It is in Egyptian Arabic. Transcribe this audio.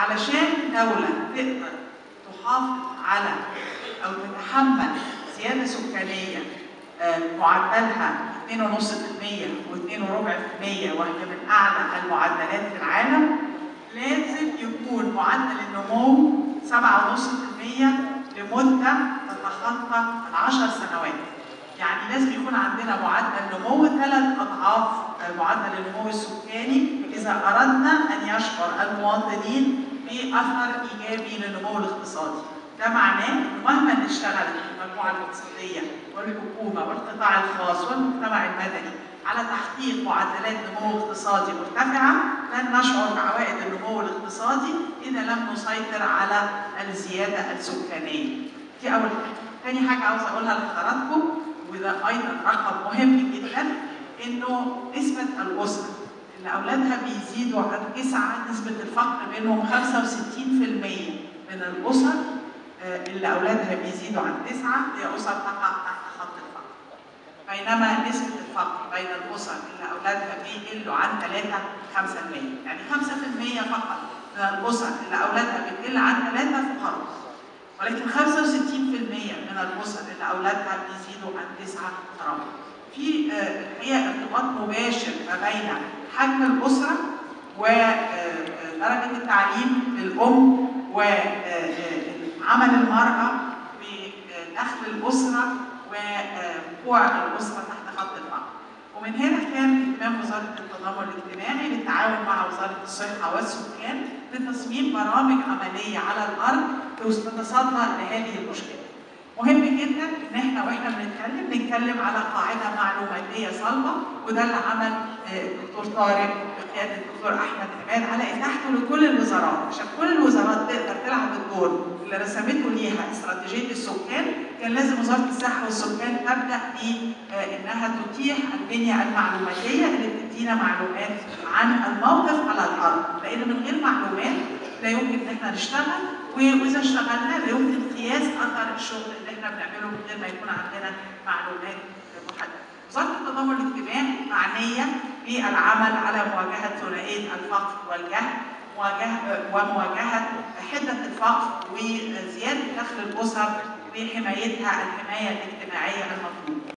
علشان دولة تقدر تحافظ على أو تتحمل زيادة سكانية آه، معدلها 2.5% و2.4% وهي من أعلى المعدلات في العالم لازم يكون معدل النمو 7.5% لمدة تتخطى العشر سنوات يعني لازم يكون عندنا معدل نمو ثلاث أضعاف آه، معدل النمو السكاني إذا أردنا أن يشعر المواطنين بأثر إيجابي للنمو الاقتصادي ده معناه إن مهما نشتغل المجموعة الاقتصادية والحكومة والقطاع الخاص والمجتمع المدني على تحقيق معدلات نمو اقتصادي مرتفعة لن نشعر بعوائد النمو الاقتصادي إذا لم نسيطر على الزيادة السكانية. دي أول حاجة. تاني حاجة عاوزة أقولها لحضراتكم وده أيضا رقم مهم جدا إنه نسبة الأسر اللي أولادها بيزيدوا عن تسعة نسبة الفقر بينهم 65% من الأسر آه، اللي أولادها بيزيدوا عن تسعة هي أسر تقع تحت خط الفقر. بينما نسبة الفقر بين الأسر اللي أولادها بيقلوا عن 3 5% يعني 5% فقط من الأسر اللي أولادها بتقل عن 3 فقراء ولكن 65% من الأسر اللي أولادها بيزيدوا عن 9 فقراء في آه، الحقيقة ارتباط مباشر ما بين حجم الأسرة ودرجة التعليم للأم وعمل المرأة ودخل الأسرة ووقوع الأسرة تحت خط الفقر. ومن هنا كان اهتمام وزارة التضامن الاجتماعي بالتعاون مع وزارة الصحة والسكان لتصميم برامج عملية على الأرض تتصدى لهذه المشكلة. مهم جدا ان احنا واحنا بنتكلم نتكلم على قاعده معلوماتيه صلبه وده اللي عمل آه، الدكتور طارق بقياده الدكتور احمد عماد على اتاحته لكل الوزارات عشان كل الوزارات تقدر تلعب الدور اللي رسمته ليها استراتيجيه السكان كان لازم وزاره الصحه والسكان تبدا في آه، انها تتيح البنيه المعلوماتيه اللي بتدينا معلومات عن الموقف على الارض لان من غير معلومات لا يمكن ان احنا نشتغل واذا اشتغلنا لا يمكن قياس اثر الشغل اللي احنا بنعمله من غير ما يكون عندنا معلومات محدده. وزاره التضامن الاجتماعي معنيه بالعمل على مواجهه ثنائيه الفقر والجهل مواجهه ومواجهه حده الفقر وزياده دخل الاسر وحمايتها الحمايه الاجتماعيه المطلوبه.